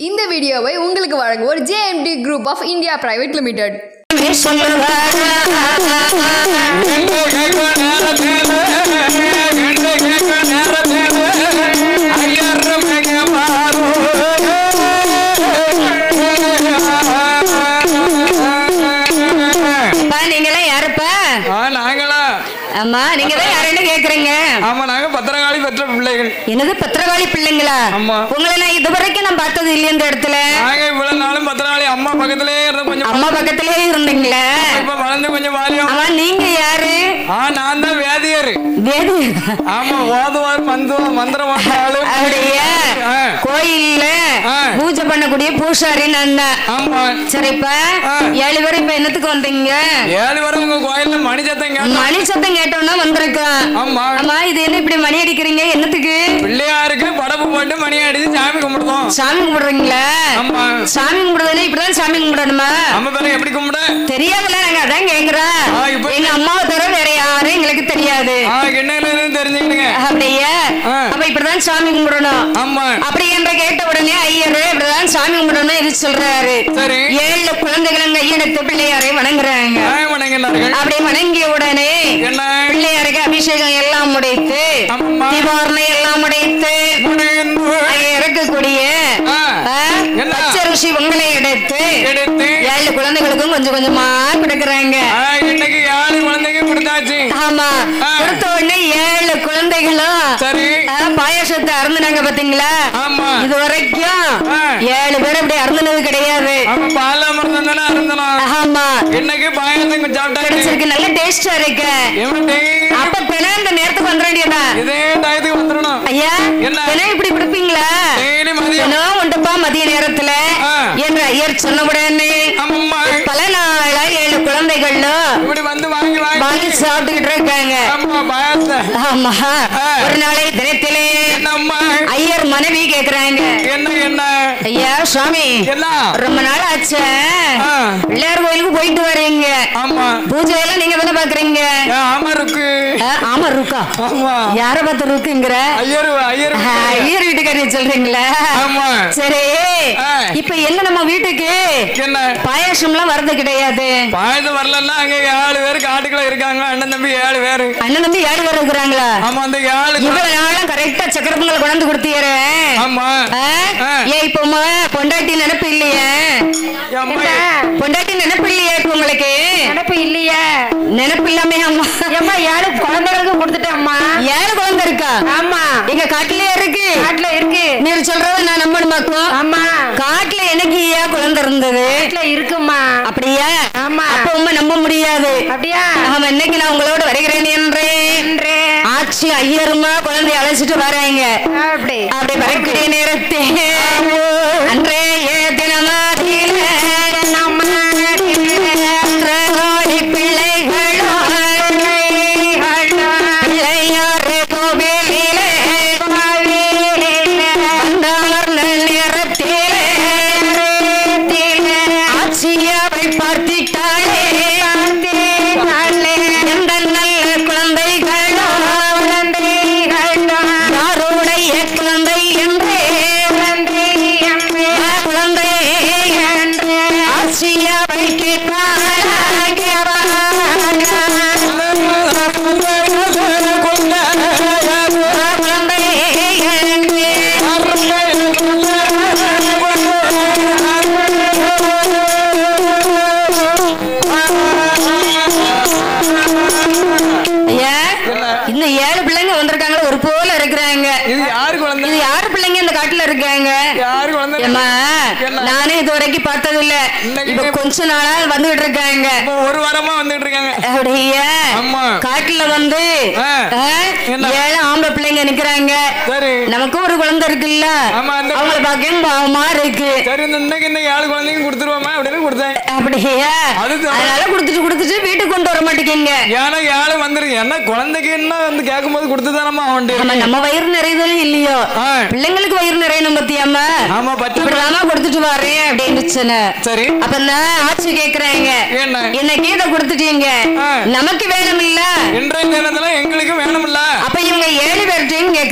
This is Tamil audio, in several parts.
இந்த வீடியோவை உங்களுக்கு வழங்குவோர் JMT group of India private limited அப்பா நீங்களாம் யாருப்பா நாங்களா அம்மா நீங்க தான் யாருன்னு கேக்குறீங்க ஆமா நாங்க பத்திரகாளி பெற்ற பிள்ளைகள் என்னது பத்திரகாளி பிள்ளைங்களா ஆமா. உங்களை நான் இதுவரைக்கும் நான் பார்த்தது இல்லையா இந்த இடத்துல நாங்க இவ்வளவு நாளும் பத்திரகாளி அம்மா பக்கத்திலே இருந்த கொஞ்சம் அம்மா பக்கத்திலே இருந்தீங்களா இப்ப வளர்ந்து கொஞ்சம் வாலியம் அம்மா நீங்க யாரு ஆ நான் தான் வேதியர் வேது ஆமா ஓதுவார் மந்து மந்திரம் ஆளு அப்படியா ஆ. கோயில்ல ஆ. பூஜை பண்ணக்கூடிய பூசாரி நான் தான் ஆமா சரிப்பா ஆ. ஏழு பேர் இப்ப என்னத்துக்கு வந்தீங்க ஏழு வரை உங்க கோயில்ல மணி சத்தம் கேட்டோம் மணி சத்தம் கேட்டோம்னா வந்திருக்கோம் ஆமா அம்மா இது என்ன இப்படி மணி அடிக்கிறீங்க என்னத்துக்கு பிள்ளையாருக்கு படப்பு போட்டு மணி அடிச்சு சாமி கும்பிடுதோம் சாமி கும்பிடுறீங்களா ஆமா சாமி கும்பிடுறதுன்னா இப்படிதான் சாமி கும்பிடணுமா நம்ம பேரை எப்படி கும்பிட தெரியாதுல்ல நாங்க அதான் கேக்குறோம் ஆ, இப்ப- எங்க அம்மாவை தவிர வேற யாரும் எங்களுக்கு தெரியாது ஆ என்ன தெரிஞ்சுக்கிடுங்க அப்படியே ஆ. அப்ப இப்படிதான் சாமி கும்பிடணும் ஆமா அப்படி என்ற கேட்ட உடனே ஐயர் இப்படிதான் சாமி கும்பிடணும் இது சொல்றாரு சரி ஏழு குழந்தைகளும் கையெடுத்து பிள்ளையாரை வணங்குறாங்க வணங்கினார்கள் அப்படி வணங்கிய உடனே என்ன பிள்ளையாருக்கு அபிஷேகம் எல்லாம் முடித்து அம்மா. தீபாவளி எல்லாம் முடித்து முடிந்து அங்கே இருக்கக்கூடிய ஆ. ஆ, என்ன? பச்சை ருசி உங்களை எடுத்து எடுத்து ஏழு குழந்தைகளுக்கும் கொஞ்சம் கொஞ்சமா கொடுக்கறாங்க ஆ, இன்னைக்கு ஏழு குழந்தைங்க கொடுத்தாச்சு ஆமா ஆ. கொடுத்த உடனே ஏழு குழந்தைகளும் சரி ஆ, பாயாசத்தை அருந்துனாங்க பாத்தீங்களா ஆமா இது வரைக்கும் ஆ. ஏழு பேர் அப்படி அருந்துனது கிடையாது அப்ப பால் அமிர்தம் தானே அருந்தணும் ஆமா இன்னைக்கு பாயசம் சாப்பிட்டாச்சு கிடைச்சிருக்கு நல்ல டேஸ்டா இருக்கு எப்படி அப்ப பிணை இந்த நேரத்துக்கு வந்துட வேண்டியதா இதே டயத்துக்கு வந்துடணும் ஐயா என்ன? பிணை இப்படி கொடுப்பீங்களா டெய்லி மதியம் தினம் உண்டுப்பா மதிய நேரத்துல ஆ. என்று ஐயர் சொன்ன உடனே அம்மா பல நாளா ஏழு குழந்தைகளும் இப்படி வந்து வாங்கி வாங்கி வாங்கி சாப்பிட்டுக்கிட்டு இருக்காங்க அம்மா பாயசத்தை ஆமா ஆ. ஒரு நாளை தினத்திலே என்ன அம்மா ஐயர் மனைவி கேக்குறாங்க என்ன என்ன ஐயா சுவாமி என்ன ரொம்ப நாள் ஆச்சு ஆ. பிள்ளையார் கோயிலுக்கு போயிட்டு வரீங்க ஆமா பூஜை எல்லாம் நீங்க தானே பாக்குறீங்க ஏ, ஆமா இருக்கு ஆ, ஆமா இருக்கா ஆமா யார பார்த்து இருக்குங்கிற ஐயர் ஐயர் ஆ, ஐயர் வீட்டுக்காரி சொல்றீங்களா ஆமா சரி ஆ. இப்ப என்ன நம்ம வீட்டுக்கு என்ன பாயாசம்லாம் வரது கிடையாது பாயசம் வரலன்னா அங்க ஏழு பேர் காட்டுக்குள்ள இருக்காங்க அண்ணன் தம்பி ஏழு பேரு அண்ணன் தம்பி ஏழு பேர் இருக்கிறாங்களா ஆமா அந்த ஏழு இவ்வளவு நாளும் கரெக்டா சக்கர பொங்கல் கொண்டாந்து கொடுத்தீரு ஆமா ஆ? ஆ. ஏன் இப்ப உங்க பொண்டாட்டி நினைப்பு இல்லையா அம்மா பொண்டாட்டி நினைப்பு இல்லையா இப்ப உங்களுக்கு நினப்பு இல்லையா நினைப்பு இல்லாம அம்மா ஏம்மா ஏழு குழந்தைகளுக்கு கொடுத்துட்டேம்மா ஏழு குழந்தை இருக்கா ஆமா எங்க காட்டுலயே இருக்கு காட்டுல இருக்கு நீர் சொல்றத நான் நம்பணுமாக்கும் ஆமா காட்டுல எனக்கு ஏன் குழந்தை இருந்தது காட்டுல இருக்குமா அப்படியா ஆமா. அப்ப உண்மை நம்ப முடியாது அப்படியா ஆமா இன்னைக்கு நான் உங்களோட வருகிறேன் என்றேன் என்று ஆட்சி ஐயருமா குழந்தை அழைச்சிட்டு வராங்க அப்படி அப்படி வரக்கூடிய நேரத்தில் அன்றைய தினமாதில அன்றோடி பிள்ளைகளும் பிள்ளையார் கோவிலிலே வந்தவர் நேரத்திலே ஆட்சியாவை பார்த்திட்டாளே எந்த நல்ல குழந்தைகளும் யாருடைய குழந்தை என்றே குழந்தை ஆட்சியாவை ஐயா இன்னும் ஏழு பிள்ளைங்க வந்திருக்காங்களா ஒரு போல இருக்கிறாங்க இது யாரு குழந்தை இது யாரு பிள்ளைங்க இந்த காட்டுல இருக்காங்க யாரு குழந்தை ஏம்மா என்ன? நானே இது வரைக்கும் பார்த்தது இல்ல இன்னைக்கு இப்ப கொஞ்ச நாளா வந்துகிட்டு இருக்காங்க இப்ப ஒரு வாரமா வந்துட்டு இருக்காங்க அப்படியே ஆமா. காட்டுல வந்து ஆ. ஆ, என்ன? ஏழு ஆம்பளை பிள்ளைங்க நிக்கிறாங்க சரி நமக்கு ஒரு குழந்தை இருக்குல்ல ஆமா, அந்த- அவங்கள பார்க்க பாவமா இருக்கு சரி இந்த இன்னைக்கு இந்த ஏழு குழந்தைங்க கொடுத்துருவோமா அப்படின்னு கொடுத்தேன் அப்படியே அதுதான். அதனால கொடுத்துட்டு கொடுத்துட்டு வீட்டுக்கு கொண்டு வர மாட்டேங்க ஏன்னா ஏழு வந்துருக்கு என்ன குழந்தைக்கு என்ன வந்து கேட்கும்போது கொடுத்துதானமா அவன்ட்டு ஆமா நம்ம வயிறு நிறையுதோ இல்லையோ ஆ. பிள்ளைங்களுக்கு வயிறு நிறையணும் பத்தியாம ஆமா பச்சை இப்படிதாம்மா கொடுத்துட்டு வரேன் அப்படின்னு சொன்னேன் சரி அப்ப நான் ஆட்சி கேக்குறாங்க என்ன இன்னைக்கு இதை கொடுத்துட்டீங்க ஆ. நமக்கு வேணும் இல்ல இன்றைய நேரத்துல எங்களுக்கு வேணும்ல அப்ப இவங்க ஏழு பேர்ட்டையும் கேக்குறாங்க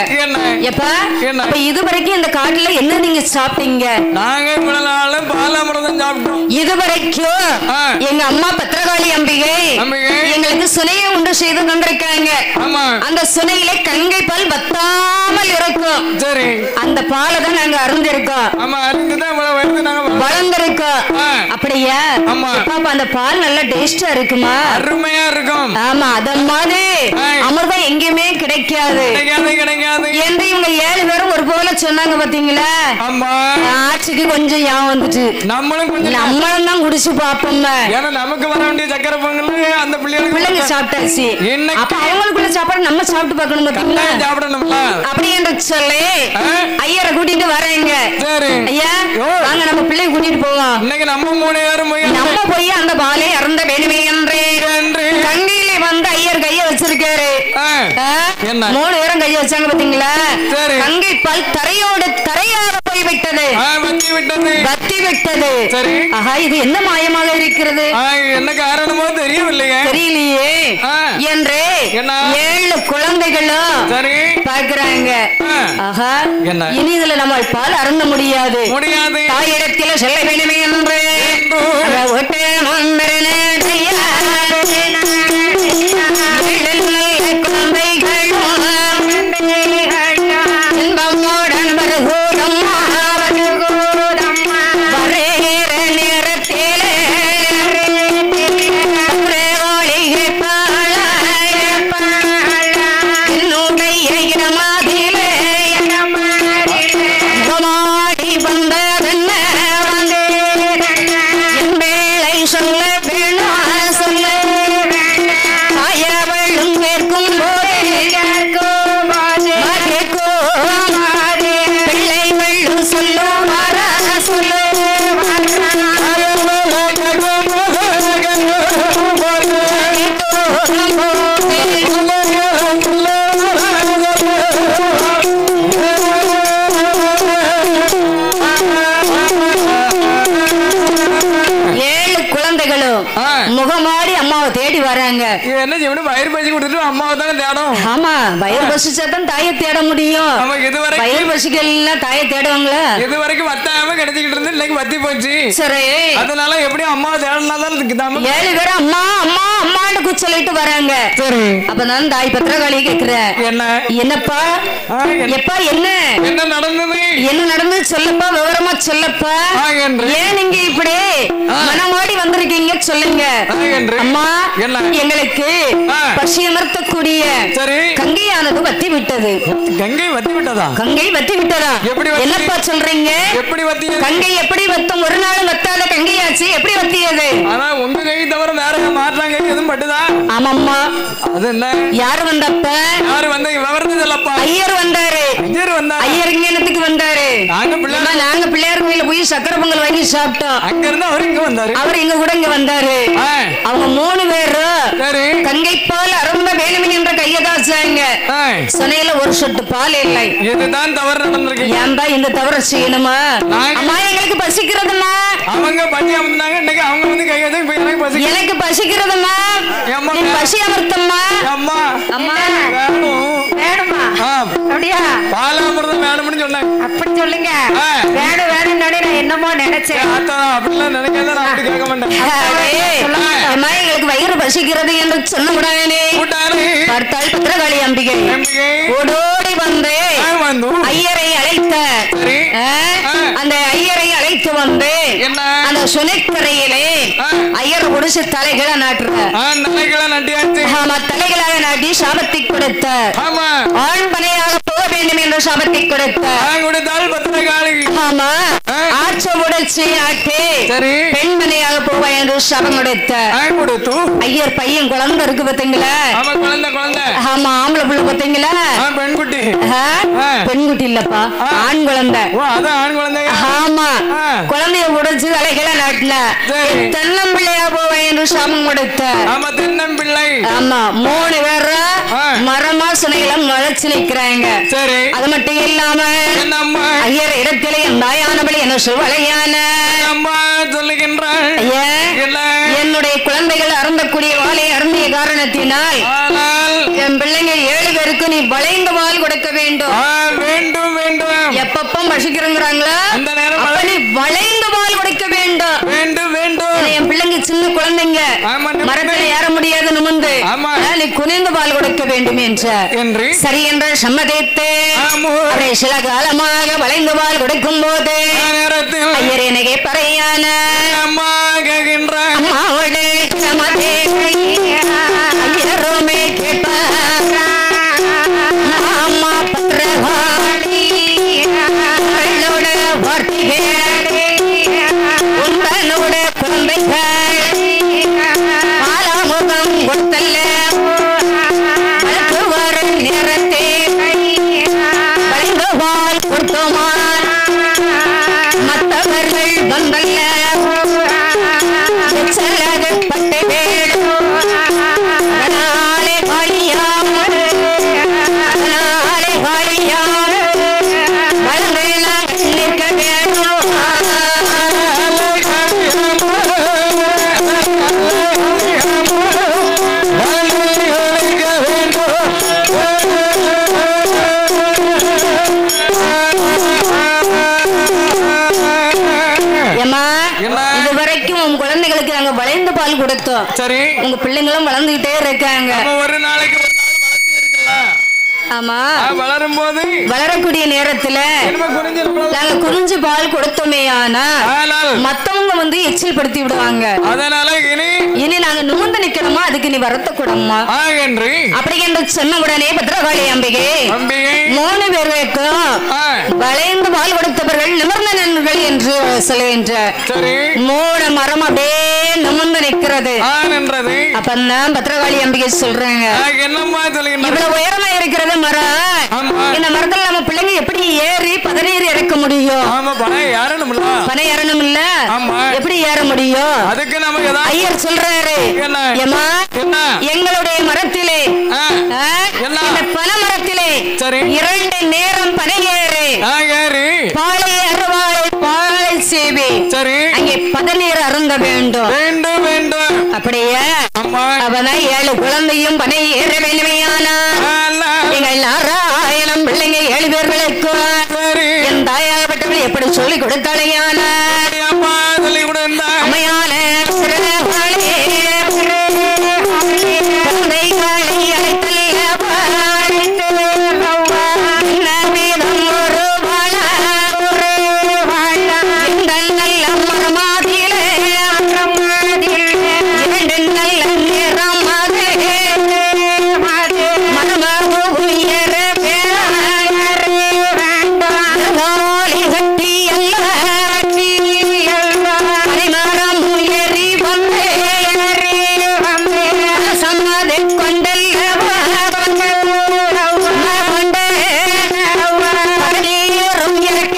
என்ன எப்பா என்ன? அப்ப இது வரைக்கும் இந்த காட்டுல என்ன நீங்க சாப்பிட்டீங்க நாங்க இவ்வளவு நாளும் பாலாமிரதம் சாப்பிட்டோம் இது வரைக்கும் ஆ. எங்க அம்மா பத்திரகாளி அம்பிகை அம்பிகை. எங்களுக்கு சுனையை உண்டு செய்து தந்திருக்காங்க ஆமா அந்த சுனையில கங்கை பால் வத்தாமல் இருக்கும் சரி அந்த பாலை தான் நாங்க அருந்திருக்கோம் ஆமா அறிந்துதான் இவ்வளவு வருது நாங்க வளர்ந்தோம். வளர்ந்திருக்கோம் ஆ. அப்படியா ஆமா. எப்பா, அப்ப அந்த பால் நல்லா டேஸ்டா இருக்குமா அருமையா இருக்கும் ஆமா அத மாதிரி ஆ. அமிர்தம் எங்கேயுமே கிடைக்காது கிடைக்காது கிடைக்காது என்று இவங்க ஏழு பேரும் ஒரு போல சொன்னாங்க பாத்தீங்களா ஆமா ஆட்சிக்கு கொஞ்சம் ஞாபகம் வந்துட்டு நம்மளும் கொஞ்சம் நம்மளும் தான் குடிச்சு பாப்போம் ஏன்னா நமக்கு வர வேண்டிய சக்கரை பொங்கல் அந்த பிள்ளைங்க பிள்ளைகளுக்கு சாப்பிட்டாச்சு இன்னைக்கு- அப்ப அவங்களுக்குள்ள சாப்பாடு நம்ம சாப்பிட்டு பார்க்கணும் பாத்தீங்களா கட்டாயம் சாப்பிடணும்ல அப்படி என்று சொல்லி ஆ? ஐயரை கூட்டிட்டு வரேங்க சரி ஐயா ஓ. வாங்க நம்ம பிள்ளைய கூட்டிட்டு போவோம் இன்னைக்கு நம்ம மூணு பேரும் போய் நம்ம போய் அந்த பாலை அறந்த வேணுமே என்றே என்று கங்கையில வந்து ஐயர் கைய வச்சிருக்காரு ஆ, ஆ? என்ன? மூணு பேரும் கைய வச்சாங்க பாத்தீங்களா சரி. கங்கை பால் தரையோடு தரையாக போய் விட்டது ஆ, வத்தி விட்டது வத்தி விட்டது சரி. ஆஹா இது என்ன மாயமாக இருக்கிறது ஆ, என்ன காரணமோ தெரியவில்லையே தெரியலையே ஆ. என்று என்ன? ஏழு குழந்தைகளும் சரி பாக்குறாங்க ஆ. ஆஹா என்ன? இனி இதுல நம்ம பால் அருந்த முடியாது முடியாது தாயிடத்தில செல்ல வேண்டுமே என்று அதை விட்டு மந்திரனேடையா. ஏழு குழந்தைகளும் இன்பமுடன் வருகூடம்மா. வருகிற நேரத்திலே ஒரே ஒளிகை பாழாய் என்னுடைய இடமாதிலே முகமாடி வந்ததென்ன என் வேளை சொல்ல வேணும் சொல்ல தாயவளும் கேட்கும் போதே பிள்ளை வெள்ளும் சொல்லும் மாறா ஏழு குழந்தைகளும் ஆ. முகமாடி அம்மாவை தேடி வராங்க இவன் என்ன செய்யணும் வயிறு பசி கொடுத்துட்டு அம்மாவை தானே தேடும் ஆமா வயிறு பசிச்சா தான் தாயை தேட முடியும் நமக்கு இதுவரைக்கும் வயிறு பசிக்கலாம் தாயை தேடுவாங்களா இது வரைக்கும் வத்தாம கிடைச்சிக்கிட்டு இருந்து இன்னைக்கு வத்தி போச்சு சரி அதனால எப்படி அம்மாவை தேடினா தான் நமக்கு ஏழு பேரும் அம்மா அம்மா அம்மான்னு கூச்ச சொல்லிட்டு வராங்க சரி அப்ப நான் தாய் பத்திரகாளி கேக்குறேன் என்ன என்னப்பா ஆ, என்ன- எப்பா என்ன என்ன நடந்தது என்ன நடந்தது சொல்லப்பா விவரமா சொல்லப்பா ஆ, என்று. ஏன் நீங்க இப்படி மனமாடி வந்திருக்கீங்க சொல்லுங்க ஆ, என்று. அம்மா என்ன? எங்களுக்கு ஆ. பசி அமர்த்தக்கூடிய சரி கங்கையானது வத்தி விட்டது கங்கை வத்தி விட்டதா கங்கை வத்தி விட்டதா எப்படி வத்தி? என்னப்பா சொல்றீங்க எப்படி வத்தி கங்கை எப்படி வத்தும் ஒரு நாளும் வத்தாத கங்கையாச்சு எப்படி வத்தியது ஆனா உங்க கை தவிர வேற மாற்றாங்க எதுவும் பட்டுதா ஆமாம்மா அது என்ன யாரு வந்தப்ப யாரு வந்த விவரத்தை சொல்லப்பா ஐயர் வந்தாரு ஐயர் வந்தா ஐயர் இங்க என்னத்துக்கு வந்தாரு நாங்க பிள்ளை அம்மா, நாங்க பிள்ளையார் கோயில போய் சக்கரை பொங்கல் வாங்கி சாப்பிட்டோம் அங்க இருந்து அவர் இங்க வந்தாரு அவர் எங்க கூட இங்க வந்தாரு ஆ, அவங்க மூணு பேரும் சரி கங்கை பால் அருந்த வேணுமின் என்ற கையதாச்சாங்க ஆ, சொனையில ஒரு சொட்டு பால் இல்லை இதுதான் தவறு நடந்திருக்கு ஏன்பா இந்த தவற செய்யணுமா நாங்க- அம்மா எங்களுக்கு பசிக்கிறதுமா அவங்க பத்தி அமர்ந்தாங்க இன்னைக்கு அவங்க வந்து கையாத இப்ப எனக்கு பசி எனக்கு பசிக்கிறதுமா ஏம்மா? என் பசி அமர்த்தம்மா அம்மா அம்மா வேணும் வேணுமா ஆ, அப்படியா பாலாமிரதம் வேணும்னு சொன்னாங்க அப்படி சொல்லுங்க ஆ. வேணும் வேணும்னு நான் என்னமோ நினைச்சேன் ஆத்தா அப்படிலாம் நினைக்காத நான் அப்படி கேட்க மாட்டேன் அடே, அம்மா எங்களுக்கு வயிறு பசிக்கிறது என்று சொன்ன உடனே கூட்டாரு பார்த்தால் பத்திரகாளி அம்பிகை நம்பிக்கை ஓடோடி வந்து ஆ, வந்தோம் ஐயரை அழைத்த சரி. ஆ, ஆ. அந்த ஐயரை அழைத்து வந்து என்ன அந்த சுனைக்கரையிலே ஆ. ஐயர் முடிச்சு தலைகளை நாட்டுற ஆ, நிலைகளை நட்டியாச்சு ஆமா தலைகளாக நாட்டி சாபத்தை கொடுத்த ஆமா ஆண் பனையாக போக வேண்டும் என்ற சாபத்தை கொடுத்த நான் கொடுத்தால் பத்திர காலி ஆமா ஆ. ஆற்ற உடைச்சி நாட்டி சரி பெண்மணியாக போவ என்று சாபம் கொடுத்த நான் கொடுத்து ஐயர் பையன் குழந்தை இருக்கு பாத்தீங்களா ஆமா குழந்தை குழந்தை ஆமா ஆம்பளை புள்ள பாத்தீங்களா ஆ, பெண்குட்டி ஆ? ஆ. பெண்குட்டி இல்லப்பா ஆ. ஆண் குழந்தை ஓ அதான் ஆண் குழந்தைங்க ஆமா ஆ. குழந்தைய உடைச்சு தலைகளை நாட்டின சரி. தென்னம்பிள்ளையா போவேன் என்று சாபம் கொடுத்த ஆமா தென்னம்பிள்ளை ஆமா மூணு பேரும் ஆ. மரமா சுனையில முளைச்சு நிக்கிறாங்க சரி அது மட்டும் இல்லாம என்னம்மா ஐயர் இடத்திலே என் தாயானபடி என்ன சுவலையான அம்மா சொல்லுகின்றாள் ஐயா என்ன என்னுடைய குழந்தைகள் அருந்தக்கூடிய வாளை அருந்திய காரணத்தினால் ஆனால் என் பிள்ளைங்க ஏழு பேருக்கு நீ வளைந்த வாள் கூட கொடுக்க வேண்டும் ஆ, வேண்டும் வேண்டும் எப்பப்ப பசிக்கிறோங்கிறாங்களா அந்த நேரம் அப்ப நீ வளைந்து பால் கொடுக்க வேண்டும் வேண்டும் வேண்டும் ஏன்னா, என் பிள்ளைங்க சின்ன குழந்தைங்க ஆமா, நிமிர்ந்து. மரத்தில் ஏற முடியாது நிமிந்து ஆமா. அதனால நீ குனிந்து பால் கொடுக்க வேண்டும் என்ற என்று சரி என்ற சம்மதித்து ஆமோ. அவரை சில காலமாக வளைந்து பால் கொடுக்கும் போது ஆ நேரத்தில் ஐயர் எனக்கு பறையான அம்மா கேட்கின்ற அம்மாவோடு சமதே ஐயருமே கேட்பார் அம்மா பத்திரகாளி அவளோட வார்த்தைகள் உந்தனோட குழந்தைகள் ஆலாமுகம் கொடுத்தல்ல வழக்கு வரும் நேரத்தே வழங்குவாள் கொடுத்தோமா மற்றவர்கள் வந்தல்ல செல்லது பட்டு வேடு அதனாலே காளியாமல் அதனாலே காளியாமல் வளங்கெல்லாம் நிற்க வேண்டும் ஏம்மா என்ன? இதுவரைக்கும் உங்க குழந்தைகளுக்கு நாங்க வளைந்து பால் கொடுத்தோம் சரி உங்க பிள்ளைங்களும் வளர்ந்துகிட்டே இருக்காங்க நம்ம ஒரு நாளைக்கு ஒரு நாள் வளர்த்தி இருக்கலாம் ஆமா வளரும் போது வளரக்கூடிய நேரத்துல என்ன குறைஞ்சிருக்கலாம் நாங்க குறிஞ்சு பால் கொடுத்தோமே ஆனா ஆனால் மத்தவங்க வந்து எச்சில் படுத்தி விடுவாங்க அதனால இனி இனி நாங்க நிமிர்ந்து நிக்கணுமா அதுக்கு நீ வருத்த கூடமா ஆ என்று அப்படி என்று சொன்ன உடனே பத்திரகாளி அம்பிகை அம்பிகை மூணு பேருக்கும் ஆ, வளைந்து பால் கொடுத்தவர்கள் நிமிர்ந்த நண்பர்கள் என்று சொல்லுகின்ற சரி மூணு மரம் அப்படியே நிமிர்ந்து நிக்கிறது ஆ நின்றது அப்பதான் பத்திரகாளி அம்பிகை சொல்றாங்க ஆ, என்னம்மா சொல்லுகின்ற இவ்வளவு உயரமா இருக்கிறது மரம் ஆமா. இந்த மரத்துல நம்ம பிள்ளைங்க எப்படி ஏறி பதநீர் இறக்க முடியும் ஆமா பணம் யாரணும்ல பனை ஏறணும் இல்ல ஆமா. எப்படி ஏற முடியும் அதுக்கு நமக்கு ஏதாவது ஐயர் சொல்றாரு என்ன? ஏம்மா என்ன எங்களுடைய மரத்திலே ஆ, ஆ, என்ன? இந்த பனை மரத்திலே சரி. இரண்டு நேரம் பனை ஏறு ஆ, ஏறி பாலை அருவாளை பாலை சேவி சரி அங்கே பதநீர் அருந்த வேண்டும் வேண்டும் வேண்டும் அப்படியே அம்மா அவதான் ஏழு குழந்தையும் பனை ஏற வேண்டுமையானா அல்ல. எங்கள் நாராயணம் பிள்ளைங்க ஏழு பேர்களுக்கு சரி என் தாயாகப்பட்டவள் எப்படி சொல்லி கொடுத்தாளையான அம்மா சொல்லி கொடுந்தா அம்மையான சிறுவர்களே, குழந்தைகளை அழைத்தல்ல வாழ்த்தல் நவீனம் ஒரு வாழ, ஒரு வாழ. இந்த நல்ல மரமாதிலே, இரண்டு நல்ல நிறமாதே, மரமாவு உயர வேண்டாம் கட்டி அல்ல பரிமாறம் உயரி வந்தே சம்மதி கொண்டல்லவா கொண்டே பகடீரும் இருக்க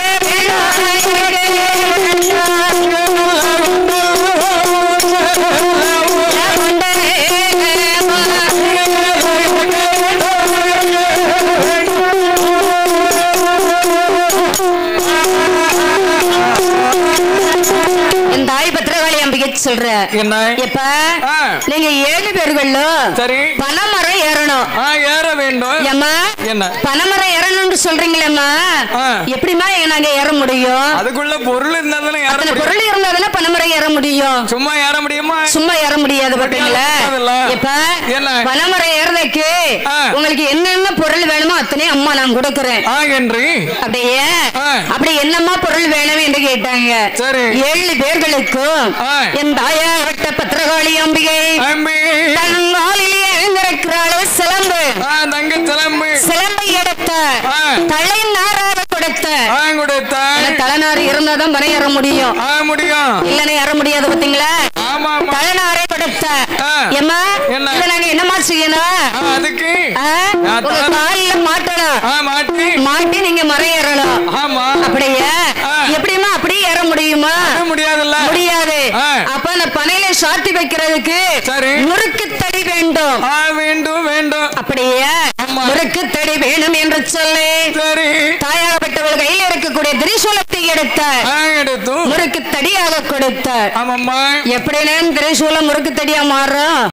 என் தாய் பத்திரகாளி அம்பிகை சொல்ற என்ன எப்ப ஆ. நீங்க ஏழு பேர்களும் சரி பனைமரம் ஏறணும் ஆ ஏற வேண்டும் ஏம்மா என்ன பனைமரம் ஏறணும்னு சொல்றீங்களேம்மா ஆ. எப்படிம்மா நாங்க ஏற முடியும் அதுக்குள்ள பொருள் இருந்தா தானே ஏற அத்தனை முடியும் பொருள் இருந்தாதானே பனைமரம் ஏற முடியும் சும்மா ஏற முடியுமா சும்மா ஏற முடியாது பாத்தீங்களா முடியாதுல்ல. இப்ப என்ன? பனைமரம் ஏறதுக்கு ஆ. உங்களுக்கு என்னென்ன பொருள் வேணுமோ அத்தனை அம்மா நான் கொடுக்கறேன் ஆ என்று அப்படியே ஆ. அப்படி என்னம்மா பொருள் வேணும் என்று கேட்டாங்க சரி. ஏழு பேர்களுக்கும் ஆ. என் தாயாகட்ட பத்திரகாளி அம்பிகை அம்பிகை தங்காலிலே எழுந்திருக்கிறாளே சிலம்பு ஆ தங்க சிலம்பு சிலம்பை எடுத்த ஆ. தலை நாராக கொடுத்த ஆ கொடுத்தாய் தலைநாறு இருந்தாதான் பனை ஏற முடியும் ஆ முடியும் இல்லன்னு ஏற முடியாது பாத்தீங்களா ஆமா ஆமா தலைநாரை கொடுத்த ஆ. ஏம்மா என்ன? இதை நாங்க என்னமா செய்யணும் ஆ, அதுக்கு ஆ? ஆ, உங்க தலை- கால்ல மாட்டணும் ஆ மாட்டி மாட்டி நீங்க மரம் ஏறணும் ஆமா அப்படியே ஆ. எப்படிமா அப்படியே ஏற முடியுமா அது முடியாதுல்ல முடியாது ஆ. அப்ப அந்த பனையில சாத்தி வைக்கிறதுக்கு சரி. முறுக்கு தடி வேண்டும் ஆ வேண்டும் வேண்டும் அப்படியே ஆமா. முறுக்கு தடி வேணும் என்று சொல்லி சரி தாயாகப்பட்டவள் கையில் இருக்கக்கூடிய திரிசூலத்தை எடுத்த ஆ எடுத்து முறுக்கு தடியாக கொடுத்த ஆமாம்மா எப்படி திரிசூலம் முறுக்கு தடியா மாறும்